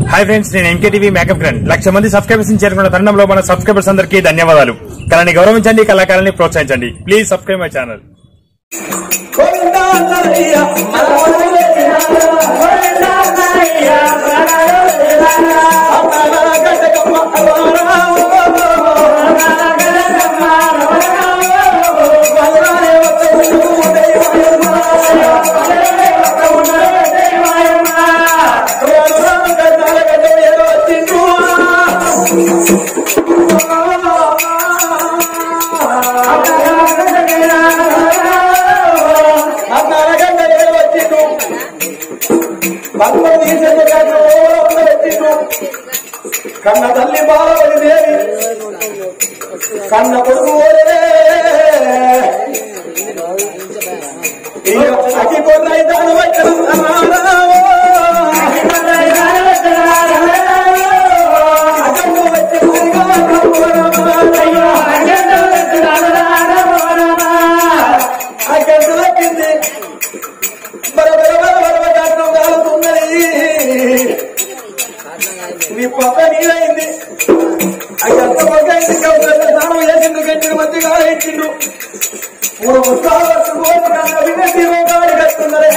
Hi friends నేను MKTV makeup grand lakh మంది subscribers చేరుకున్న తరుణంలో మన సబ్స్క్రైబర్స్ అందరికీ ధన్యవాదాలు కళని గౌరవించండి కళాకారాన్ని ప్రోత్సహించండి ప్లీజ్ సబ్స్క్రైబ్ మై ఛానల్ కన్న తల్లి బాలవడి దేవి కన్న కొడుకు ఓరే ఇక అతి కొర్రై దాని వచ్చను వచ్చింది బరబర బరబర కాటం కాలుతున్నది నీ పక్క నీరైంది అది ఎంత పక్క అయింది కాబట్టి స్నానం చేసిండు గంటలు మంచిగా ఇచ్చిండు మూడు పుస్తకాలు పట్టుకోవచ్చు కన్నా వినతి రోగాలు కట్టున్నరే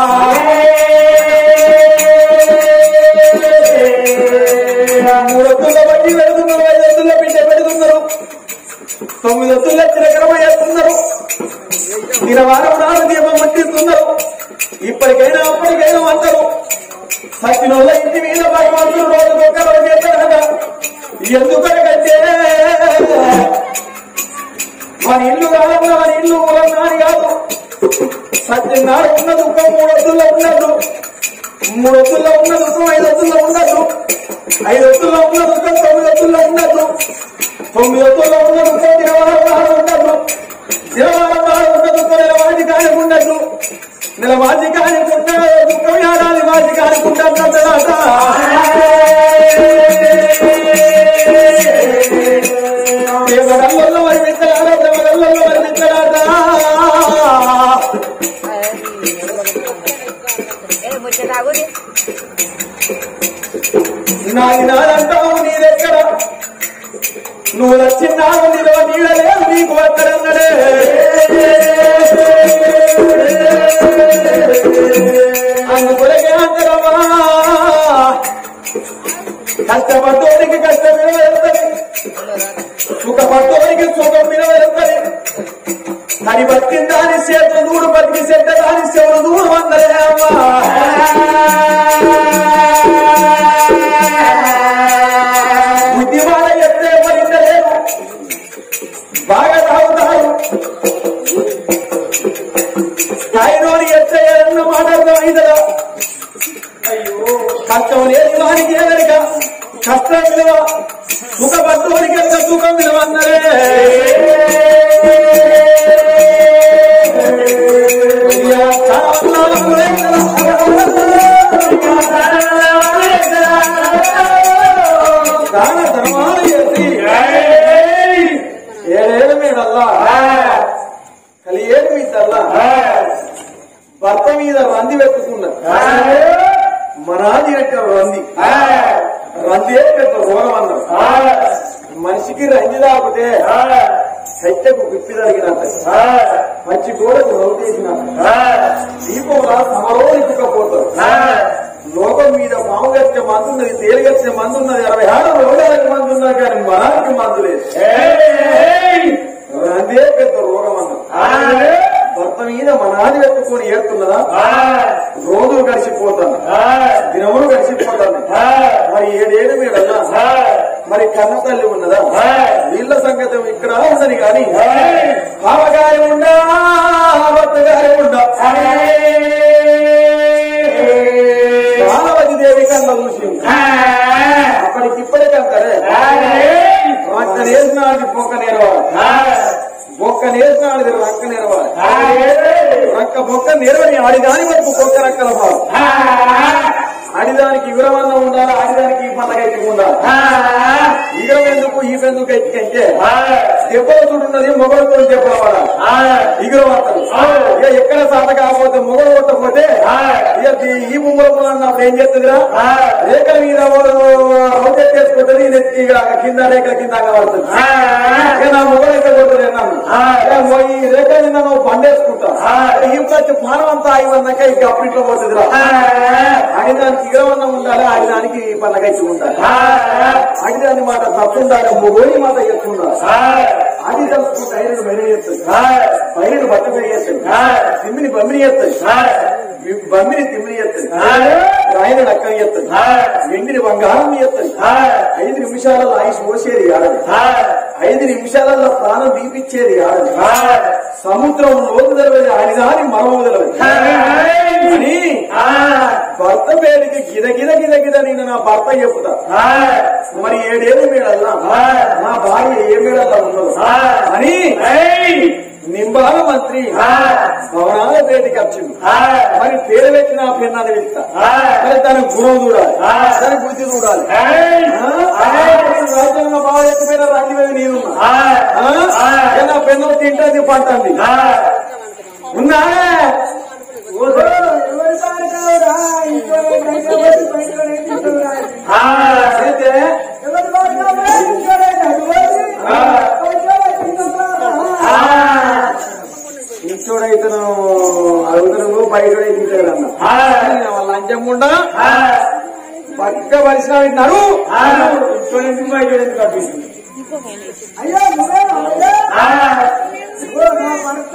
మూడు వత్తుల బట్టి పెడుతున్నారు ఐదు వత్తుల బిడ్డ పెడుతున్నారు తొమ్మిది వత్తుల చిరకరమ చేస్తున్నారు ఇరవారం నాలుగు దీపం మట్టిస్తున్నారు ఇప్పటికైనా అప్పటికైనా అంటారు సచిన వాళ్ళ ఇంటి మీద భగవంతుడు రోజు ఒక్కరు చేశారు కదా ఎందుకంటే మన ఇల్లు కావాలన్నా మన ఇల్లు మూలన్నాని కాదు సత్యనాడు ఉన్న దుఃఖం మూడు వద్దుల్లో ఉండదు మూడు వద్దుల్లో ఉన్న దుఃఖం ఐదు వద్దుల్లో ఉండదు ఐదు వద్దుల్లో ఉన్న దుఃఖం తొమ్మిది వద్దుల్లో ఉండదు తొమ్మిది వద్దుల్లో ఉన్న దుఃఖం ఇరవై నాడు ఉండదు ఇరవై నాడు ఉన్న దుఃఖం నిలవాది కానీ ఉండదు నిలవాది కానీ ఉంటే దుఃఖం ఏడాది వాది కానీ దేవగల్లో వర్ణించలారా దేవగల్లో వర్ణించలారా ఏ ముచ్చటాగుది నాది నాదంటావు నీదెక్కడ నువ్వు నచ్చినావు నిలవ నీడలేదు నీకు అక్కడన్నడే అందుకొరకే అందరమ్మా కష్టపడ్డోనికి కష్టం విలువెళ్తుంది సుఖపడ్డోనికి సుఖం విలువెళ్తుంది అని బతికిన దాని చేత దూడు బతికి చెడ్డ దాని చెవులు దూరం అందరే అమ్మా బుద్ధిమాన ఎత్తే పడిందలేదు బాగా తాగుతారు స్థాయిలోని ఎత్తే అన్న మాట అర్థమైందా అయ్యో కష్టం లేని వారికి ఏదరిక కష్టం విలువ సుఖపడ్డోనికి ఎంత సుఖం విలువ అన్నరే దాన ధర్మాలు చేసి ఏడేళ్ళ మీదల్లా కలి ఏడు మీదల్లా భర్త మీద రంది పెట్టుకున్నారు మనాది యొక్క రంది రందే పెద్ద రోగం అన్నారు మనిషికి రంది తాగితే చెట్టకు పిప్పి తగినంత మంచి గోడకు రౌతేసినంత దీపంలా సమరోధించకపోతారు లోకం మీద పాము గచ్చే మందు ఉన్నది తేలి గచ్చే మందు ఉన్నది అరవై ఆరు రోగాలకు మందు ఉన్నది కానీ మనానికి మందు లేదు అదే పెద్ద రోగం అన్న భర్త మీద మనాది పెట్టుకొని ఏడుతున్నదా రోజులు గడిచిపోతాను దినములు గడిచిపోతాను మరి ఏడేడు మీడన్నా మరి కన్న తల్లి ఉన్నదా వీళ్ళ సంగతి ఇక్కడ ఉన్నది కానీ పాపగారి ఉండా భర్తగారి ఉండా బాలవతి దేవి కన్న చూసి అప్పటికిప్పటికంటారే రక్క నేసినాడు పొక్క నేరవాలి బొక్క నేసినాడు రక్క నేరవాలి రక్క బొక్క నేరవని ఆడిదాని వరకు బొక్క రక్కల బాగు ఆడిదానికి వివరమన్న ఉండాలి ఆడిదానికి ఈ పండగ అయితే ఉండాలి ఈగం ఎందుకు ఈ ఎందుకు ఎత్తికంటే దెబ్బలు చూడున్నది మొగలతో దెబ్బల పడాలి ఇగురు వస్తారు ఇక ఎక్కడ సాత కాకపోతే మొగలు కొట్టకపోతే ఇక ఈ- ఈ ముమ్మలప్పుడు అన్నప్పుడు ఏం చేస్తుందిరా రేఖల మీద ఓ కింద రేఖల కింద పడుతుంది ఇక నా మొగలు అయితే కొడుతుంది నన్ను ఏ ఓ ఈ రేఖ నిన్న నువ్వు పండేసుకుంటా ఇంకొచ్చి పానం అంతా ఆగి వన్నాక ఇక అప్పట్లో పోతుంది రా ఆడిదానికి ఇగవన్న ఉండాలి ఆడిదానికి ఈ పండగ ఇచ్చి ఉండాలి ఆడిదాని మాట తప్పు ఉండాలి మొగోని మాట ఎత్తు ఉండాలి ఆడి తప్పు పైరుడు మెడ చేస్తుంది పైరుడు బట్ట మీద చేస్తుంది తిమ్మిని బమ్మిని చేస్తుంది బమ్మిని తిమ్మిని చేస్తుంది రాయనుడు అక్కని చేస్తుంది వెండిని బంగారం చేస్తుంది ఐదు నిమిషాలలో ఆయుష్ పోసేది ఆడది ఐదు నిమిషాలలో ప్రాణం దీపించేది ఆడది సముద్రం లోతు తెలవది ఆడిదాని మరమ తెలవది అని భర్త పేరుకి గిద గిద గిద గిద నేను నా భర్త చెప్తా మరి ఏడేళ్ళు మీడల్లా నా భార్య ఏ మీడల్లా ఉండదు అని నింబాల మంత్రి భవనాల పేరుకి వచ్చింది మరి పేరు పెట్టిన ఆ పెన్నాన్ని వెళ్తా మరి దాని గుణం చూడాలి దాని బుద్ధి చూడాలి రాజ్యాంగ బాగా ఎత్తిపోయిన రాజ్యం మీద నేనున్నా నా పెన్ను తింటుంది పంటండి ఉన్నా అయితే ఇంచోడైతను అడుగుతను బయటోడైతే తింటాడు అన్న వాళ్ళ లంచముండా పక్క పరిశ్రమ వింటున్నారు ఇంచోడైతే బయటోడైతే కప్పించింది అయ్యో నువ్వే అయ్యో నా భర్త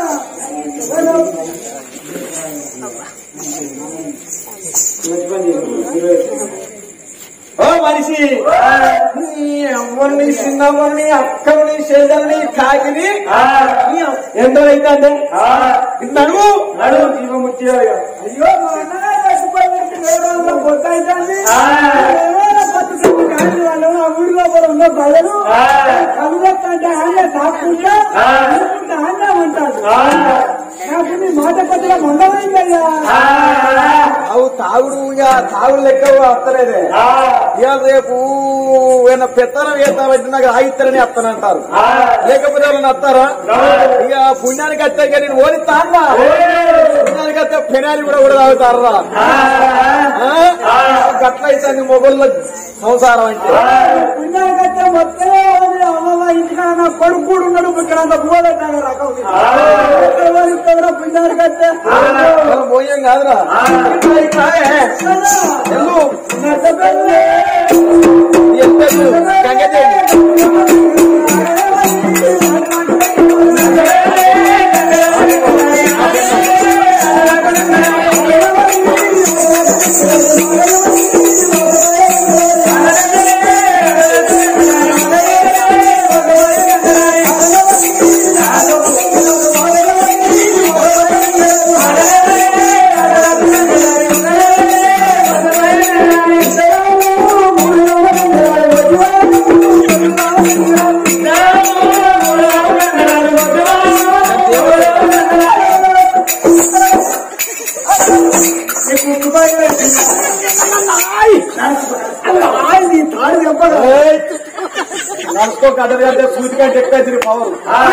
మంచి పని చేసింది. ఓ మనిషి నీ అమ్మని చిన్నమ్మని అక్కని చెల్లెల్ని కాకిని ఎంత అయితే అంటే ఇది నడువు నడువు జీవం ముత్యాలు అయ్యో మా అన్నగారు చచ్చిపోయినట్టు వేరేవాళ్ళ పొట్ట అవుతుంది. ఏమైనా బతుకుతుంది కానీ వాళ్ళు ఆ ఊరిలో కూడా ఉన్న బయలు కలుగొత్తంటే ఆనే తాకుంటే ఊరుకుంటే ఆనే అంటాడు నాకు నీ మాట కొద్దిగా మందమైందయ్యా అవు తాగుడు ఇక తాగుడు లెక్క వస్తలేదే ఇక రేపు ఏమైనా పెత్తనం వేస్తా అంటే నాకు ఆగిస్తారని వస్తానంటారు లేకపోతే వాళ్ళని వస్తారా ఇక పుణ్యానికి వస్తే ఇక నేను ఓడి తాగా పుణ్యానికి వస్తే పెనాలి కూడా కూడా తాగుతారా గట్ల అయితే మొగళ్ళ సంసారం అంటే పుణ్యానికైతే మొత్తమే ఉంది అమ్మమ్మ ఇంటికాడ నా కొడుకు కూడా ఉన్నాడు ఇక్కడ అంత పూలెట్టాను రకం ఇక్కడ పుణ్యానికైతే మనం పోయాం కాదురా ఇట్లా ఇట్లా, ఏ, ఎల్లు ఎత్తు గంగదేవి నడుచుకో కథ కంటే సూటి కంటే ఎక్కువ తిరిగి పవర్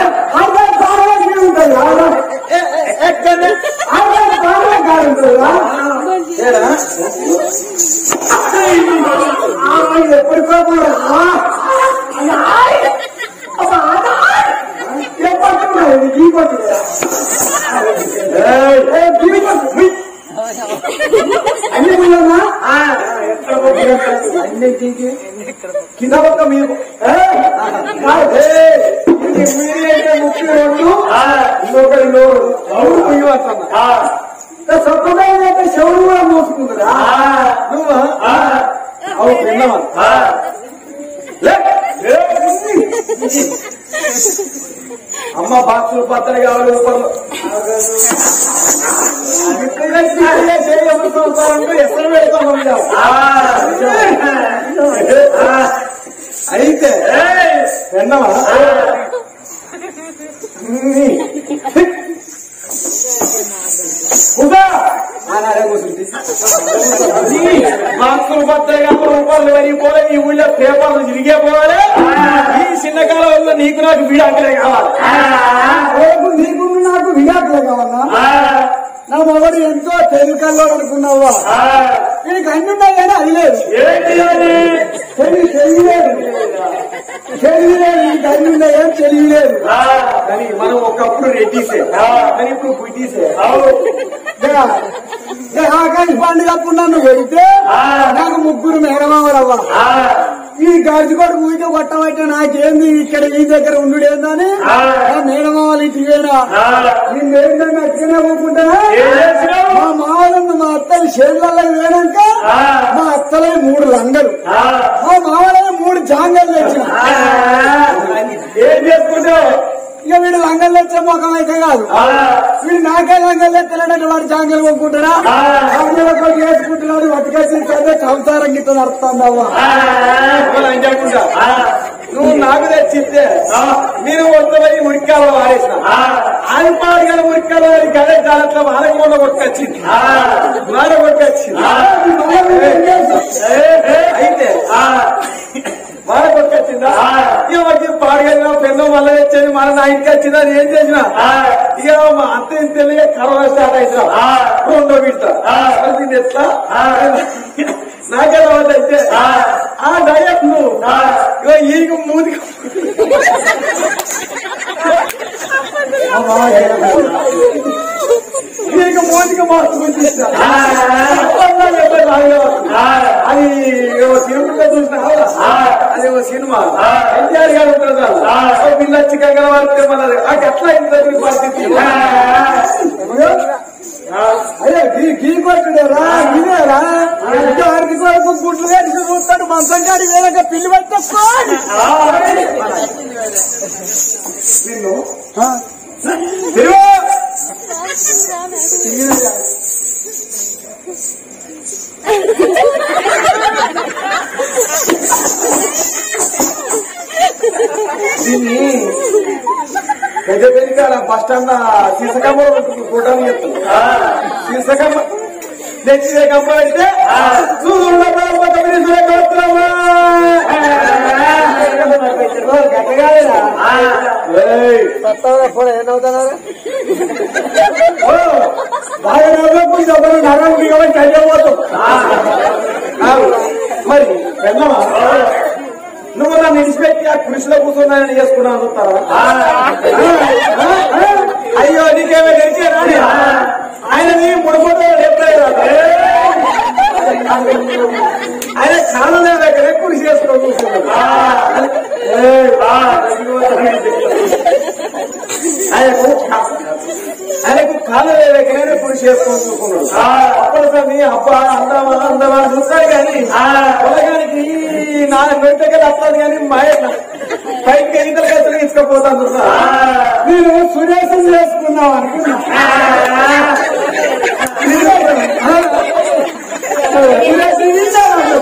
ఎక్కడ ఎప్పటికో ఈ పట్టు అన్ని పోయామా అన్నింటికి కింద పక్క మీరు ముఖ్య రెండు ఇంకొకరి నోరు అవును పోయి వస్తున్నా సొప్పదైతే శవుడు కూడా మోసుకుందా నువ్వు అవు తిన్నవా అమ్మ బాక్సులు పత్తలు కావాలి రూపాయలు ఎక్కడ పెడతాం అయితే తిన్నవా మార్కులు పత్తాయి కాబట్టి రూపాయలు పెరిగిపోలే ఈ ఊళ్ళో పేపర్లు తిరిగే పోవాలి ఈ చిన్న కాలంలో నీకు నాకు వీడు అక్కడే కావాలి రేపు నీకు నాకు విడాకులు కావాలా నా మొగడు ఎంతో తెలుకల్లో అనుకున్నావా నీకు అన్ని ఉన్నాయి కానీ అది లేదు ఏంటి అది తెలివి తెలియలేదు తెలియలేదు ఈ ధైర్యం ఉందా ఏం తెలియలేదు కానీ మనం ఒకప్పుడు రెడ్డిసే కానీ ఇప్పుడు బుడ్డీసే ఆకాశ పండుగ అప్పుడు నన్ను వెళ్తే నాకు ముగ్గురు మేనమామలవ్వ ఈ గడిచి కూడా ఊరికే కొట్టబట్టే నాకేంది ఇక్కడ ఈ దగ్గర ఉండుడేందని ఆ మేనమామలు ఇంటికి పోయినా నేను ఏంటంటే అట్లనే ఊపుకుంటానా మా మామలను మా అత్తలు చేతులలో వేయడాక మా అత్తలే మూడు లంగలు మా మామలే మూడు జాంగలు తెచ్చిన ఏం చేసుకుంటావు ఇక వీడు లంగలు తెచ్చే ముఖం అయితే కాదు వీడు నాకే లంగలు తెచ్చలేడంటే వాడు జాంగలు కొనుక్కుంటారా జాంగలు వేసుకుంటున్నాడు వట్టుకొచ్చి చదివే సంసారం గిట్ట నడుస్తుంది అవ్వ వాళ్ళు అంటకుండా నువ్వు నాకు తెచ్చిస్తే నేను వద్దమని ఉరికాల వారేసిన ఆయన పాడుగల ఉరికాల గదే జాగ్రత్త వాళ్ళకి కూడా కొట్టుకొచ్చింది వాళ్ళ కొట్టుకొచ్చింది అయితే వాళ్ళ కొట్టుకొచ్చిందా ఇక వచ్చి పాడుగల పెన్ను మళ్ళీ తెచ్చేది మన నా ఇంటికి వచ్చిందా అని ఏం చేసిన ఇక మా అత్త తెలియ కరోనా స్టార్ట్ అవుతా రెండో విడత మరి దీన్ని ఎట్లా నాకెలా అయితే ఆ డయట్ నువ్వు ఇగో ఈయనకి మూదికి ఈయనకి మూదికి మార్పు గుర్తిస్తా అది ఏవో సినిమా చూసిన అది ఒక సినిమా ఎన్టీఆర్ గారు ఉంటారు కదా వీళ్ళు వచ్చి కంగన వారితే మనది అది ఎట్లా ఇంత దగ్గరికి పరిస్థితి అరే గీ గీ కొట్టుడేరా ఇదేరా ఆడికి కొరకు గుడ్లు వేసి చూస్తాడు మంచం కాడి వేరక పిల్లి పట్టుకోని నిన్ను ఆ, తిరుగు దీన్ని పెద్ద పెరిగాల బస్ స్టాండ్ సీసకమ్మ ఉంటుంది కూటమి చెప్తుంది సీసకమ్మ నెక్స్ట్ కమ్మ అయితే గట్టగాలేరా సత్తావరా పోరా ఏమవుతున్నారా బాగా నవ్వుకుని చెప్పండి నరం దిగమని చదివబోతాం మరి వెళ్ళమా నువ్వు నన్ను ఇన్స్పెక్ట్ ఆ కృషిలో కూర్చున్నానని చేసుకున్నాను చూస్తారా అయ్యో నీకేమో తెలిసేనా ఆయన నీ ముడిపోతే ఎప్పుడైనా ఆయన కాలం దగ్గర కృషి చేసుకుని కూర్చున్నాడు ఏయ్, బా, ఆయనకు ఆయనకు కాలం దగ్గర కృషి చేసుకొని కూర్చున్నాడు అప్పుడు సార్ నీ అబ్బా అందమా అందమా అని చూస్తాడు కానీ పొలగానికి నా వెంటకి వస్తాడు కానీ మా పైకి ఎన్నికల ఖర్చులు ఇచ్చుకోపోతాను చూస్తా నేను సురేశం చేసుకున్నాం అనుకున్నా సురేశం ఇచ్చాను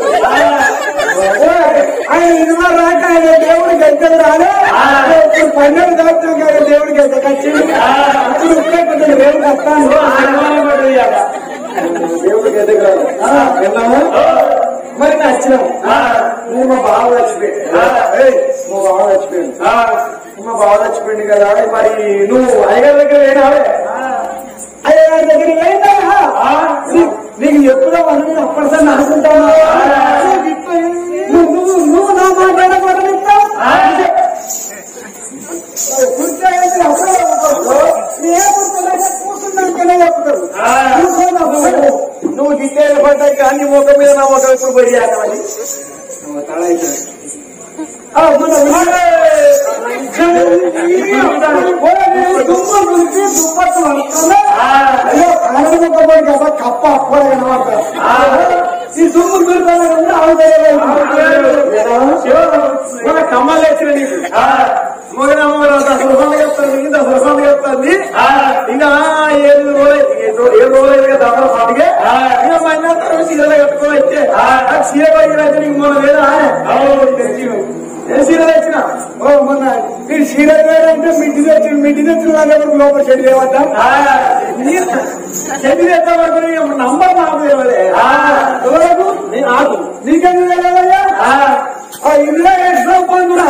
ఆయన ఇదిగో రాక ఆయన దేవుడికి ఎంత రాలే ఇప్పుడు పన్నెండు సంవత్సరం కదా దేవుడికి ఎంత ఖర్చింది ఇప్పుడు ఇప్పుడే కొంచెం దేవుడికి వస్తాను దేవుడికి ఎదగరాదు విన్నాము మరి నచ్చినాము నువ్వు మా బావ చచ్చిపోయాడు ఏయ్, మా బావ చచ్చిపోయాడు మా బావ చచ్చిపోయింది కదా మరి నువ్వు అయ్యగారి దగ్గర వేయడావే అయ్యా గారి దగ్గరికి వెళ్ళా నీకు ఎప్పుడో మనం అప్పటిసారి అనుకుంటాను నువ్వు నువ్వు నువ్వు నా మాట్లాడకూడదు కూర్చున్నాకనే చెప్తాడు కూర్చోదా నువ్వు గిట్టేలు పడ్డాయి కానీ ముఖం మీద నా ముఖం ఇప్పుడు పడి ఆడమని కప్ప అప్పుడే ఈ దుమ్ము దుర్గానే ఆవిడ మన కమ్మలు వచ్చిన నీకు మొగనమ్మ దసరసాలు చెప్తాను ఇంత దసరసాలు చెప్తుంది ఇంకా ఏడు రోజులు ఏడు రోజులు కదా దసరా పండుగ ఇక మన చీరలు కట్టుకొని వచ్చే నాకు చీర పడిన నీకు మొన్న లేదా ఏ చీర తెచ్చిన ఓ మొన్న మీరు సీరియల్ అంటే మిడ్డి తెచ్చి మిడ్డి తెచ్చిన వాళ్ళు ఎవరు లోపల చెడు చేయవద్దా చెల్లి తెచ్చా వరకు నంబర్ నాకు తెలియలే ఎవరకు నేను నాకు నీకెందుకు తెలియదయ్యా ఆ ఇందులో ఎక్స్ట్రా కూడా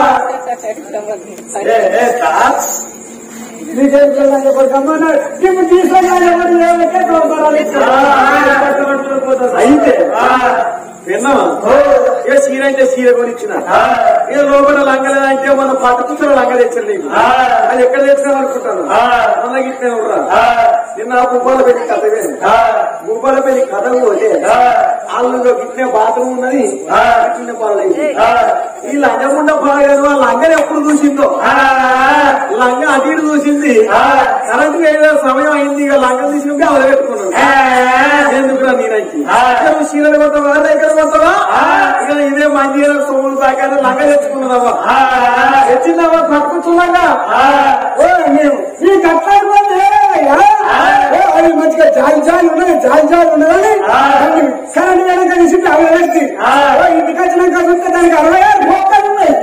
ఏ, ఏ, సార్ నీకేం తెలియదు చెప్పమ్మా ఇప్పుడు తీసుకున్నా ఎవరు లేవకే సంవత్సరాలు ఇచ్చారు. అయితే విన్నావా ఏ సీర అంటే సీర కొనిచ్చిన ఏ లోపల లంగల అంటే మన పట్టు కూర్చొని లంగ తెచ్చారు నీకు అది ఎక్కడ తెచ్చినావు అనుకుంటాను మన గిట్టే ఉర్రా నిన్న గుబ్బల పెళ్లి కథ విని. గుబ్బల పెళ్లి కథ పోతే వాళ్ళు గిట్నే బాత్రూమ్ ఉన్నది గిట్నే పాలైంది ఈ లంగముండ పాడగారు ఆ లంగని ఎప్పుడు చూసిందో లంగ అటు ఇటు చూసింది కరెంట్ వేరే సమయం అయింది ఇక లంగ తీసినప్పుడు అవల పెట్టుకున్నాడు ఎందుకురా నేనైతే నువ్వు చీరలు కొట్టవా దగ్గర కొట్టవా ఇక ఇదే మంది సొమ్ములు తాకాలి లంగ తెచ్చుకున్నదమ్మా తెచ్చిందమ్మా పట్టుకున్నాగా ఓ, నేను ఈ కట్టాడు అవి మంచిగా జాలి జాలి ఉన్నది జాలి జాలి ఉన్నదని కరెంట్ వెనక తీసుకుంటే అవి వేసి ఇంటికి వచ్చినాక చూస్తే దానికి అరవై ఆరు మొక్కలు ఉన్నాయి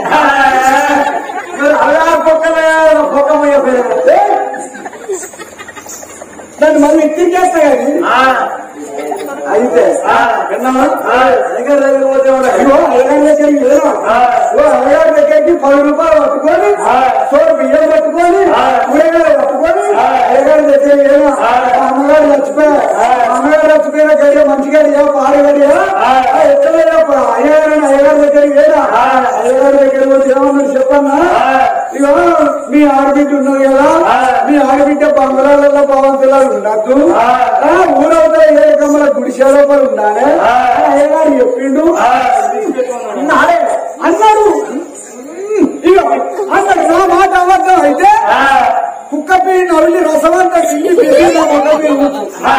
అలా పొక్కల పొక్కమయ్య పేరు దాన్ని మళ్ళీ ఎత్తించేస్తా కానీ అయితే విన్నావా దగ్గర దగ్గర పోతే కూడా అయ్యో అయ్యగారి దగ్గరికి వెళ్ళాం ఓ అయ్యగారి దగ్గరికి పది రూపాయలు పట్టుకొని చోటు బియ్యం పట్టుకొని కూరగాయలు పట్టుకొని అయ్యగారి దగ్గరికి వెళ్ళాం అమ్మగారు చచ్చిపోయా అమ్మగారు చచ్చిపోయిన గడియ మంచి గడియా పాలు గడియా ఎత్తలేదా అయ్యగారు అయ్యగారి దగ్గరికి వెళ్ళా అయ్యగారి దగ్గరికి వచ్చి ఏమన్నారు చెప్పన్నా ఇగో మీ ఆడబిడ్డ ఉన్నది కదా మీ ఆడబిడ్డ బంగారాలలో భవంతులాలు ఉండద్దు ఊరవుతా ఏ కమ్మల గుడిసె లోపల ఉండాలి అయ్యగారు చెప్పిండు నాడే అన్నాడు ఇగో అన్నాడు నా మాట అబద్ధం అయితే కుక్క పీడి నవ్వి రసవంతా తిండి పెరిగి నా మొక్క పీడి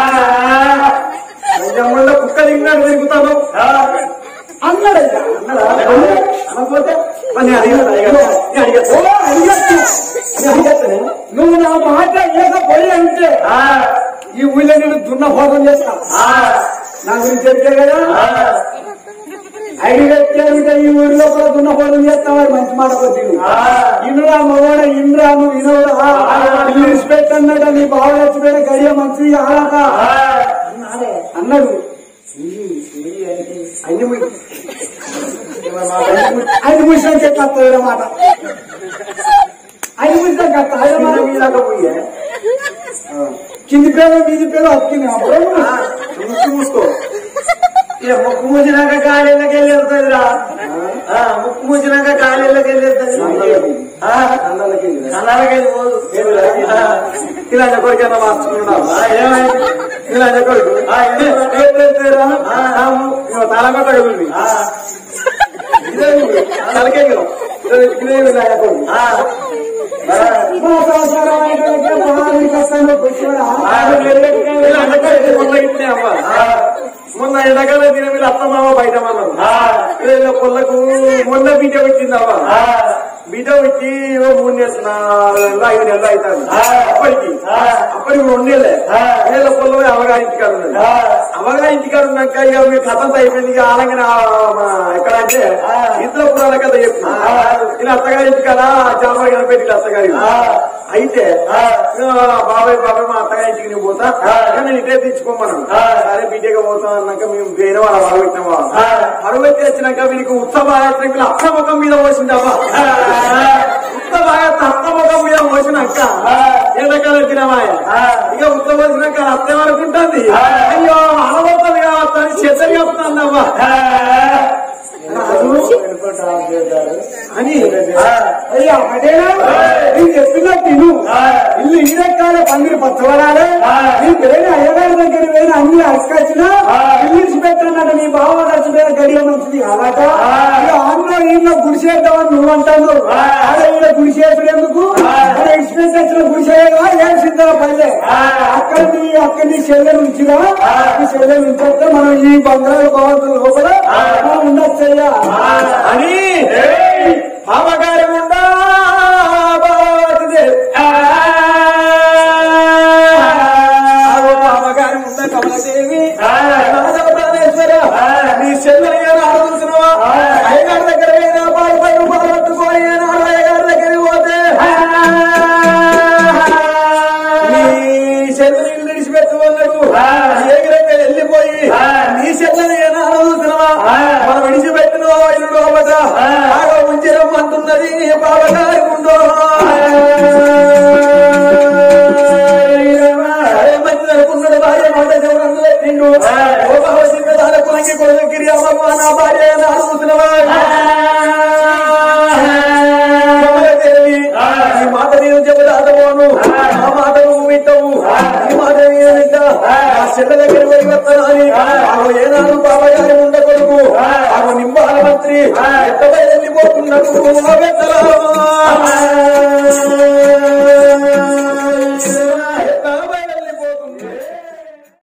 పంజాముల్లో కుక్క దిగినాడు తిరుగుతాను అన్నాడయ్యా అనకపోతే మరి అడిగాను అడిగాను ఓ, అడిగచ్చు. నువ్వు నా మాట లేకపోయి అంటే ఈ ఊళ్ళో నేను దున్నపోతం చేస్తా నా గురించి చెప్తే కదా ఐదు వ్యక్తి ఈ ఊరిలో కూడా దున్నపోతం చేస్తావా మంచి మాట కొద్ది ఇంద్రా మగవాడ ఇంద్రాను వినోడా ఇంగ్లీష్ పెట్టన్నట నీ బావ వచ్చిపోయిన గడియ మంచి ఆడట అన్నాడు అన్ని ఐదు ముష్యానికి ఎట్లా వస్తుంది మాట ఐదు ముష్యానికి అట్లా ఐదు మాట మీద పోయే కింది పేరు మీది పేరు అక్కింది అప్పుడు ముక్కు మూసుకో ఇక ముక్కు మూసినాక కాలేళ్ళకి వెళ్ళి వెళ్తుందిరా ఆ, ముక్కు మూసినాక కాలేళ్ళకి వెళ్ళి వెళ్తుంది కళ్ళకి వెళ్ళి పోదు ఆ, ఇలా కొడుకన్నా మార్చుకున్నావు ఇలా కొడుకు తలకొట్ట కదులు ఇదే తలకే ఇదే ఇలా కొడుకు మొన్న ఎండకాల దిన మీరు అత్తమావ బయట అన్నారు పొల్లకు మొన్న బీట పెట్టిందవ్వ బీట పెట్టి ఓ మూడు నెలలు ఐదు నెలలు అవుతాను అప్పటికి అప్పటికి రెండు నెలలే వేల పొల్ల అవగా ఇంటికాడు ఉన్నది అవగా ఇంటికాడు ఉన్నాక ఇక మీ కథ అయిపోయింది ఇక ఆలంగా ఎక్కడ అంటే ఇద్దరు పురాల కథ చెప్తున్నా ఇలా అత్తగారి ఇంటికాడ జామగారి కనిపెట్టి అత్తగారి అయితే ఆ, బాబాయ్ బాబాయ్ మా అత్తగారి ఇంటికి నేను పోతా కానీ నేను ఇటే తెచ్చుకోమన్నాను సరే బీటేగా పోతా అన్నాక మేము వేరే వాళ్ళ అరువు పెట్టినావా అరువు పెట్టి వచ్చినాక వీరికి ఉత్సవ వీళ్ళు అత్త ముఖం మీద పోసిందమ్మా ఉత్సవ అత్త ముఖం మీద పోసినాక ఎండకాలం తినమాయ ఇక ఉత్సవ పోసినాక అత్త అనుకుంటుంది అయ్యో అనబోతుంది కావచ్చు అని చెత్తలు చెప్తుందమ్మా అని అయ్యా అదేనా నేను చెప్పినా తిను ఇల్లు ఈ రకాల పందిరి పచ్చవరాలే నీ వేరే అయ్యగారి దగ్గర వేరే అన్ని అసుకొచ్చినా ఇల్లు పెట్టానంట నీ బావ చచ్చిపోయిన గడియ మంచిది అలాగా ఇక ఆంధ్ర ఈయన గుడిసేద్దామని నువ్వు అంటాను ఆడ ఈయన గుడిసేసుడు ఎందుకు ఆడ ఇన్స్పెక్ట్ వచ్చిన గుడిసేయగా ఏం సిద్ధం పల్లె అక్కడ నీ అక్కడ నీ చెల్లె నుంచిగా నీ చెల్లె నుంచొస్తే మనం ఈ బంగారు భవంతుల లోపల మనం ఉండొచ్చయ్యా అని బావగారి ఉండా బావతిదే. ఆగో బావగారి ఉండ కమలదేవి రాజవ ప్రాణేశ్వర నీ చెల్లెని ఏదో ఆలోచిస్తున్నావా అయ్యగారి దగ్గర ఏదో పాలు పై రూపాయలు పట్టుకొని ఏనాడు అయ్యగారి దగ్గరికి పోతే నీ చెల్లెని ఇల్లు విడిచిపెట్టుకున్నాడు ఎగిరైతే వెళ్ళిపోయి నీ చెల్లెని ఏదో ఆలోచిస్తున్నావా మనం విడిచిపెట్టిన ఇల్లు లోపల ఆగో ఉంచిరం అంటున్నది నేను చెప్పదాదవోను ఆ మాట నువ్వు వింటావు ఈ మాట నేను వింటా ఆ చెల్ల దగ్గర పోయి వస్తానని ఆ